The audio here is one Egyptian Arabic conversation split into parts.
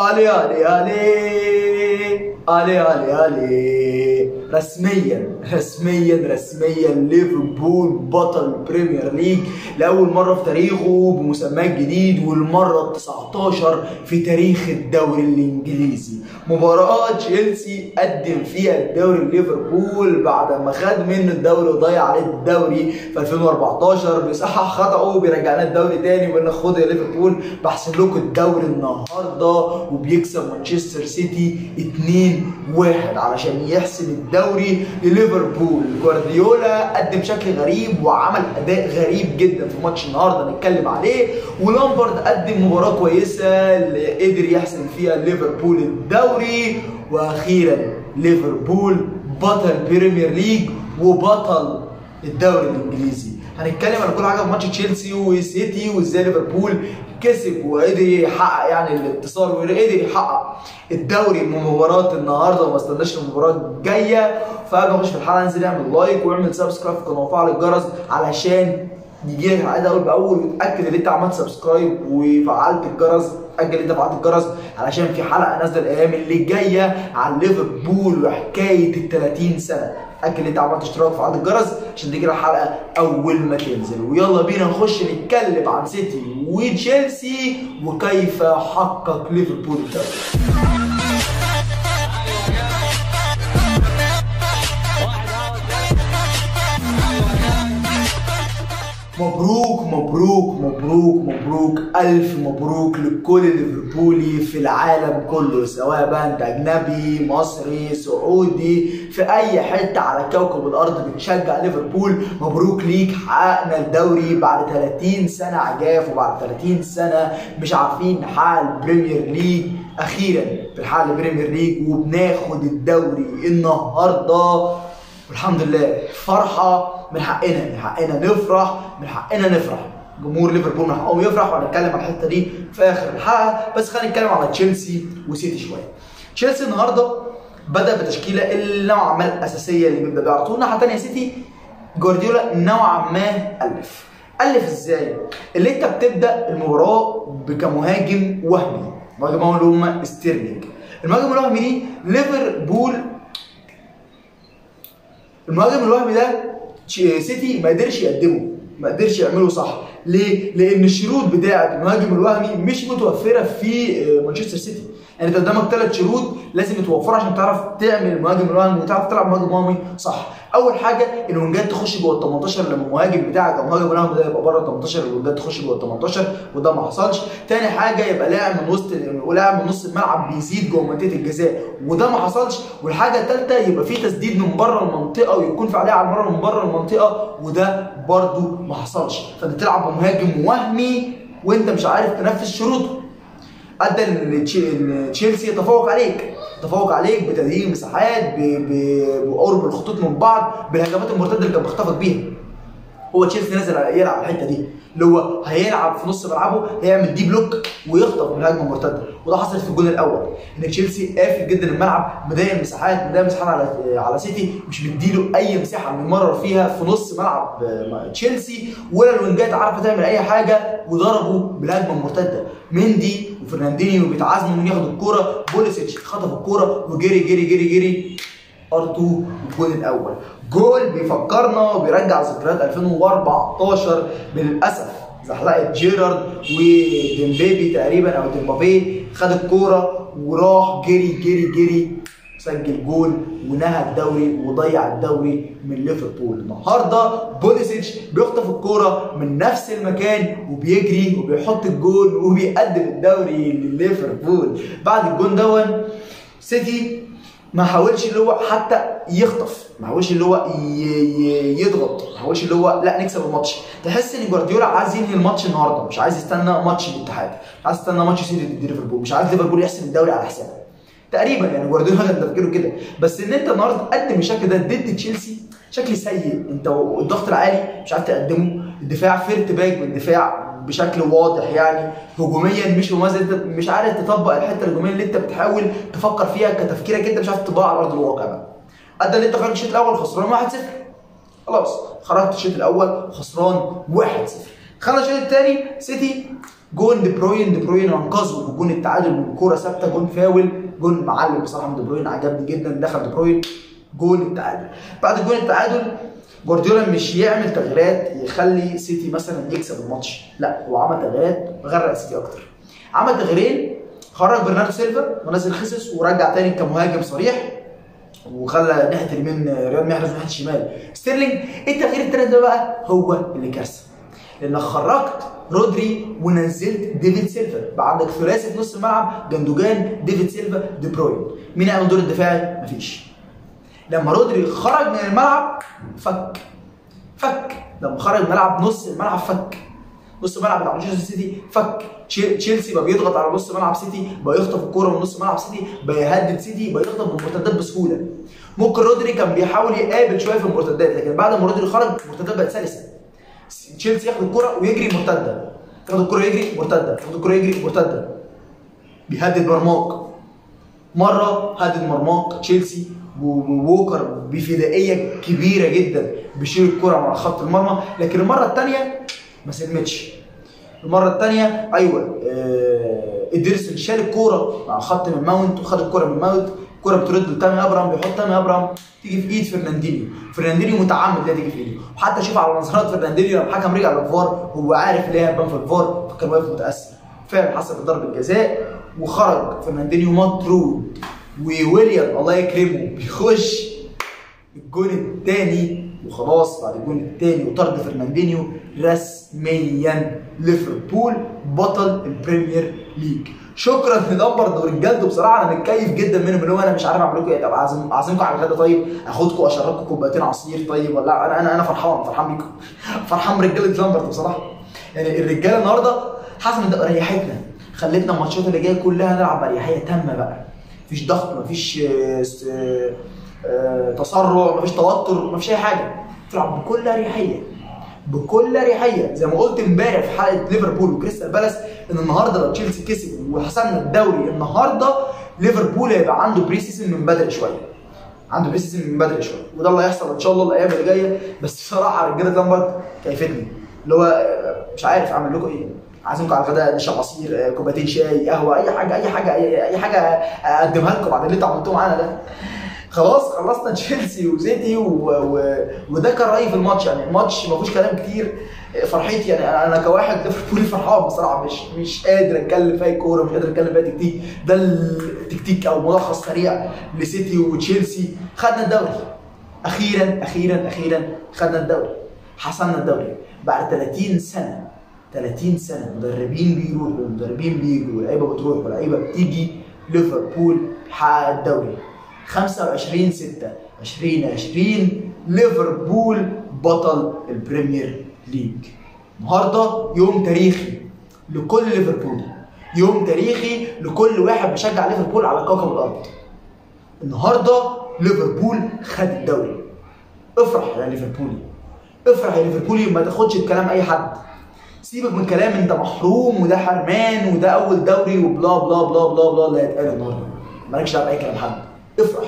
علي علي علي علي علي علي رسميا رسميا رسميا ليفربول بطل البريمير ليج لاول مره في تاريخه بمسماه الجديد والمره ال 19 في تاريخ الدوري الانجليزي مباراه تشيلسي قدم فيها الدوري ليفربول بعد ما خد منه الدوري وضيع عليه الدوري في 2014 بيصحح خطأه وبيرجعنا الدوري تاني ويقول لنا خد يا ليفربول بحسب لكم الدوري النهارده وبيكسب مانشستر سيتي 2-1 علشان يحسم الدوري لليفربول جوارديولا قدم شكل غريب وعمل اداء غريب جدا في ماتش النهارده نتكلم عليه ولامبرد قدم مباراه كويسه اللي قدر يحسم فيها ليفربول الدوري واخيرا ليفربول بطل بريمير ليج وبطل الدوري الانجليزي هنتكلم على كل حاجه في ماتش تشيلسي وسيتي وازاي ليفربول كسب وقدر يحقق يعني الانتصار وقدر يحقق الدوري من مباراه النهارده وما استناش المباراه الجايه فقبل ما نخش في الحلقه انزل اعمل لايك واعمل سبسكرايب في القناه وفعل الجرس علشان يجي لك الحلقات اول باول وتاكد ان انت عملت سبسكرايب وفعلت الجرس اتاكد ان انت فعلت الجرس علشان في حلقه نازله الايام اللي جايه عن ليفربول وحكايه ال 30 سنه اتاكد ان انت عملت اشتراك وفعلت الجرس عشان تيجي الحلقه اول ما تنزل ويلا بينا نخش نتكلم عن سيتي وتشيلسي وكيف حقق ليفربول الدوري مبروك مبروك مبروك مبروك ألف مبروك لكل ليفربولي في العالم كله سواء بقى أنت أجنبي مصري سعودي في أي حتة على كوكب الأرض بتشجع ليفربول مبروك ليك حققنا الدوري بعد 30 سنة عجاف وبعد 30 سنة مش عارفين نحقق البريمير ليج أخيرا بنحقق البريمير ليج وبناخد الدوري النهارده والحمد لله فرحه من حقنا من حقنا نفرح من حقنا نفرح جمهور ليفربول من حقهم يفرح وهنتكلم على الحته دي في اخر الحلقه بس خلينا نتكلم على تشيلسي وسيتي شويه تشيلسي النهارده بدا بتشكيله اللي نوعا ما الاساسيه اللي بيبدا بيها على طول الناحيه الثانيه سيتي جوارديولا نوعا ما الف الف ازاي اللي انت بتبدا المباراه كمهاجم وهمي مهاجم اللي هم ستيرلينج المهاجم الوهمي دي ليفربول المهاجم الوهمي ده سيتي ما قدرش يقدمه ما قدرش يعمله صح ليه؟ لان الشروط بتاعه المهاجم الوهمي مش متوفره في مانشستر سيتي يعني انت قدامك ثلاث شروط لازم يتوفروا عشان تعرف تعمل المهاجم الوهمي وتعرف تلعب مهاجم وهمي صح اول حاجه الونجات تخش جوه ال 18 لما المهاجم بتاعك او المهاجم الوهمي ده يبقى بره ال 18 الونجات تخش جوه ال 18 وده ما حصلش تاني حاجه يبقى لاعب من وسط ولاعب من نص الملعب بيزيد جوه منطقه الجزاء وده ما حصلش والحاجه الثالثه يبقى في تسديد من بره المنطقه ويكون في عليها على المره من بره المنطقه وده برده ما حصلش فانت تلعب بمهاجم وهمي وانت مش عارف تنفذ شروطه ادى ان تشيلسي يتفوق عليك تفوق عليك بتدريب مساحات بقرب الخطوط من بعض بالهجمات المرتده اللي كان بيخطفك بيها هو تشيلسي نازل يلعب الحته دي اللي هو هيلعب في نص ملعبه هيعمل دي بلوك ويخطف من الهجمه المرتده وده حصل في الجون الاول ان تشيلسي قافل جدا الملعب مضايق المساحات مضايق مساحات على على سيتي مش مديله اي مساحه يمرر فيها في نص ملعب تشيلسي ولا الوينجات عارفه تعمل اي حاجه وضربوا بالهجمه المرتده مندي وفرناندينيو بيتعازموا انهم ياخدوا الكوره بوليسيتش خطف الكوره وجري جري جري جري ار 2 الجول الاول جول بيفكرنا وبيرجع ذكريات 2014 للاسف زحلقه جيرارد وديمبيبي تقريبا او ديمبابي خد الكوره وراح جري جري جري سجل جول ونهى الدوري وضيع الدوري من ليفربول النهارده بوليسيتش بيخطف الكوره من نفس المكان وبيجري وبيحط الجول وبيقدم الدوري لليفربول بعد الجون دون سيتي ما حاولش اللي هو حتى يخطف ما حاولش اللي هو يضغط ما حاولش اللي هو لا نكسب الماتش تحس ان جوارديولا عايز ينهي الماتش النهارده مش عايز يستنى ماتش الاتحاد عايز يستنى ماتش سيتي ضد ليفربول مش عايز ليفربول يحسم الدوري على حسابه تقريبا يعني جوارديولا كان تفكيره كده بس ان انت النهارده تقدم الشكل ده ضد تشيلسي شكل سيء انت الضغط العالي مش عارف تقدمه الدفاع فيرت باك بالدفاع بشكل واضح يعني هجوميا مش مميز انت مش عارف تطبق الحته الهجوميه اللي انت بتحاول تفكر فيها كتفكيرك انت مش عارف تطبقها على ارض الواقع بقى ادى ان انت خرجت الشوط الاول خسران 1-0 خلاص خرجت الشوط الاول خسران 1-0 خلى الشوط الثاني سيتي جون دي بروين دي بروين انقذه بجون التعادل من كوره ثابته جون فاول جون معلم بصراحه من دي بروين عجبني جدا دخل دي بروين جون التعادل بعد جون التعادل جوارديولا مش يعمل تغييرات يخلي سيتي مثلا يكسب الماتش لا هو عمل تغييرات غرق سيتي اكتر عمل تغييرين خرج برناردو سيلفا ونزل خيسوس ورجع تاني كمهاجم صريح وخلى ناحيه اليمين رياض محرز وناحيه الشمال ستيرلينج التغيير التالت ده بقى هو اللي كارثه لانك خرجت رودري ونزلت ديفيد سيلفا بقى عندك ثلاثي في نص الملعب جندوجان ديفيد سيلفا دي بروين مين يعمل دور الدفاعي؟ مفيش لما رودري خرج من الملعب فك فك لما خرج من الملعب نص الملعب فك نص الملعب بتاع مانشستر سيتي فك تشيلسي بقى بيضغط على نص ملعب سيتي بقى يخطف الكوره من نص ملعب سيتي بقى يهدد سيتي بقى يخطف بالمرتدات بسهوله ممكن رودري كان بيحاول يقابل شويه في المرتدات لكن بعد ما رودري خرج المرتدات بقت سلسه تشيلسي ياخد الكوره ويجري مرتده ياخد الكوره يجري مرتده ياخد الكوره يجري مرتده بيهدد مرماك مره هدد مرماك تشيلسي ووكر بفدائيه كبيره جدا بيشيل الكره مع خط المرمى لكن المره الثانيه ما سلمتش المره الثانيه ايوه آه ادرسن شال الكوره مع خط من ماونت وخد الكوره من ماونت الكوره بترد لتامي ابرام بيحط تامي ابرام تيجي في ايد فرناندينيو فرناندينيو متعمد لا تيجي في ايده وحتى شوف على نظرات فرناندينيو لما الحكم رجع للفار هو عارف اللي هي هتبان في الفار فكان واقف متاثر فعلا حصل ضربه جزاء وخرج فرناندينيو مطرود وويليام الله يكرمه بيخش الجون الثاني وخلاص بعد الجون الثاني وطرد فرناندينيو رسميا ليفربول بطل البريمير ليج شكرا لنمبرد ورجالته بصراحه انا متكيف جدا منهم اللي هو انا مش عارف اعمل لكم ايه طب اعزم اعزمكم على الغدا طيب اخدكم اشربكم كوبايتين عصير طيب ولا انا انا انا فرحان فرحان بيكم فرحان برجاله لامبرد بصراحه يعني الرجاله النهارده حسن ريحتنا خلتنا الماتشات اللي جايه كلها نلعب باريحيه تامه بقى مفيش ضغط مفيش آه آه تسرع مفيش توتر مفيش اي حاجه تلعب بكل اريحيه بكل اريحيه زي ما قلت امبارح في حلقه ليفربول وكريستال بالاس ان النهارده لو تشيلسي كسب وحسمنا الدوري النهارده ليفربول هيبقى عنده بري سيزون من بدري شويه عنده بري سيزون من بدري شويه وده اللي هيحصل ان شاء الله الايام اللي جايه بس بصراحه رجاله لامبرد كيفتني اللي هو مش عارف اعمل لكم ايه عازمكم على الغداء نشرب عصير كوبايتين شاي قهوه اي حاجه اي حاجه اي, أي حاجه اقدمها لكم بعد اللي انتوا عملتوه معانا ده خلاص خلصنا تشيلسي وسيتي و... و... وده كان رايي في الماتش يعني الماتش ما فيهوش كلام كتير فرحتي يعني انا كواحد ليفربولي فرحان بصراحه مش مش قادر اتكلم في اي كوره مش قادر اتكلم في تكتيك ده التكتيك او ملخص سريع لسيتي وتشيلسي خدنا الدوري اخيرا اخيرا اخيرا خدنا الدوري حصلنا الدوري بعد 30 سنه 30 سنه مدربين بيروحوا مدربين بيجوا ولعيبه بتروح ولعيبه بتيجي ليفربول حقق الدوري 25 6 2020 ليفربول بطل البريمير ليج النهارده يوم تاريخي لكل ليفربولي يوم تاريخي لكل واحد بيشجع ليفربول على كوكب الارض النهارده ليفربول خد الدوري افرح يا ليفربولي افرح يا ليفربولي ما تاخدش بكلام اي حد سيبك من كلام انت محروم وده حرمان وده اول دوري وبلا بلا بلا بلا بلا اللي هيتقال النهارده مالكش دعوه باي كلام حد افرح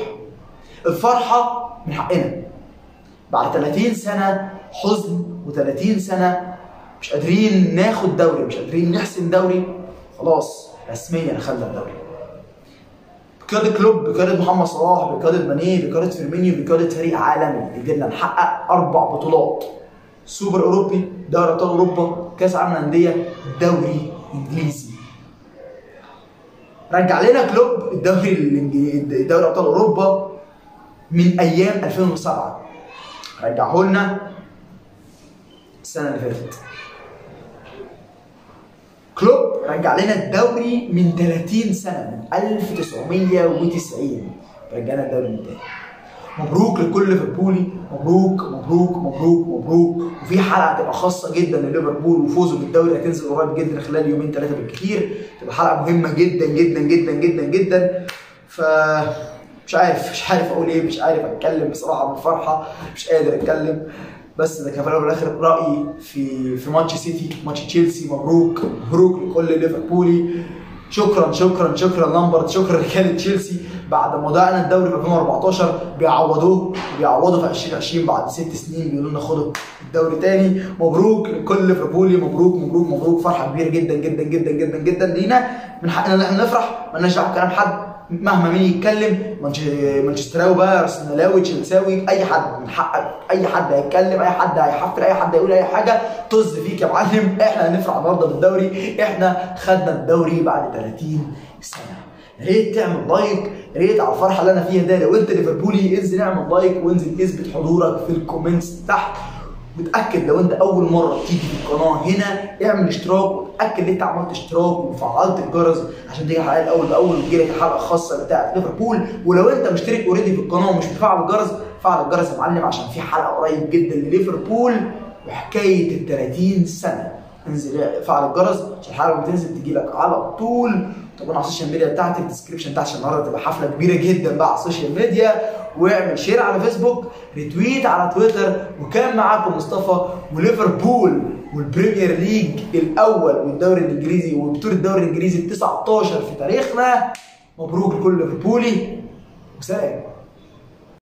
الفرحه من حقنا بعد 30 سنه حزن و30 سنه مش قادرين ناخد دوري مش قادرين نحسم دوري خلاص رسميا خدنا الدوري بقيادة كلوب بقيادة محمد صلاح بقيادة ماني بقيادة فيرمينيو بقيادة فريق عالمي قدرنا نحقق أربع بطولات سوبر أوروبي دوري أبطال أوروبا كأس عالم الأندية دوري إنجليزي رجع لنا كلوب الدوري الإنجليزي دوري أبطال أوروبا من أيام 2007 رجعه لنا السنة اللي فاتت كلوب رجع لنا الدوري من 30 سنة من 1990 رجعنا الدوري من تاني مبروك لكل ليفربولي مبروك مبروك مبروك مبروك وفي حلقه هتبقى خاصه جدا لليفربول وفوزه بالدوري هتنزل قريب جدا خلال يومين ثلاثه بالكثير تبقى حلقه مهمه جدا جدا جدا جدا جدا ف مش عارف مش عارف اقول ايه مش عارف اتكلم بصراحه من الفرحه مش قادر اتكلم بس ده كان في الاول والاخر رايي في في ماتش سيتي ماتش تشيلسي مبروك مبروك لكل ليفربولي شكرا شكرا شكرا لامبرد شكرا رجاله تشيلسي بعد ما ضيعنا الدوري في 2014 بيعوضوه بيعوضوا في 2020 بعد ست سنين بيقولوا لنا خدوا الدوري تاني مبروك لكل ليفربولي مبروك مبروك مبروك فرحه كبيره جدا جدا جدا جدا جدا لينا من حقنا ان احنا نفرح مالناش دعوه بكلام حد مهما مين يتكلم مانش- مانشستراوي بقى ارسنالاوي تشيلساوي اي حد من حقك اي حد هيتكلم اي حد هيحفل اي حد هيقول اي حاجه طز فيك يا معلم احنا هنفرح النهارده بالدوري احنا خدنا الدوري بعد 30 سنه يا ريت تعمل لايك يا ريت على الفرحه اللي انا فيها ده لو انت ليفربولي انزل اعمل لايك وانزل اثبت حضورك في الكومنتس تحت وتاكد لو انت اول مره تيجي في القناه هنا اعمل اشتراك وتاكد ان انت عملت اشتراك وفعلت الجرس عشان تيجي الحلقه الاول باول وتجيلك الحلقه الخاصه بتاعه ليفربول ولو انت مشترك اوريدي في القناه ومش مفعل الجرس فعل الجرس يا معلم عشان في حلقه قريب جدا لليفربول وحكايه ال 30 سنه انزل فعل الجرس عشان الحلقه لما تنزل تجي لك على طول طبعا على السوشيال ميديا بتاعتي الديسكربشن بتاعتي عشان النهارده تبقى حفله كبيره جدا بقى على السوشيال ميديا واعمل شير على فيسبوك ريتويت على تويتر وكان معاكم مصطفى وليفربول والبريمير ليج الاول والدوري الانجليزي وبطوله الدوري الانجليزي ال 19 في تاريخنا مبروك لكل ليفربولي وسلام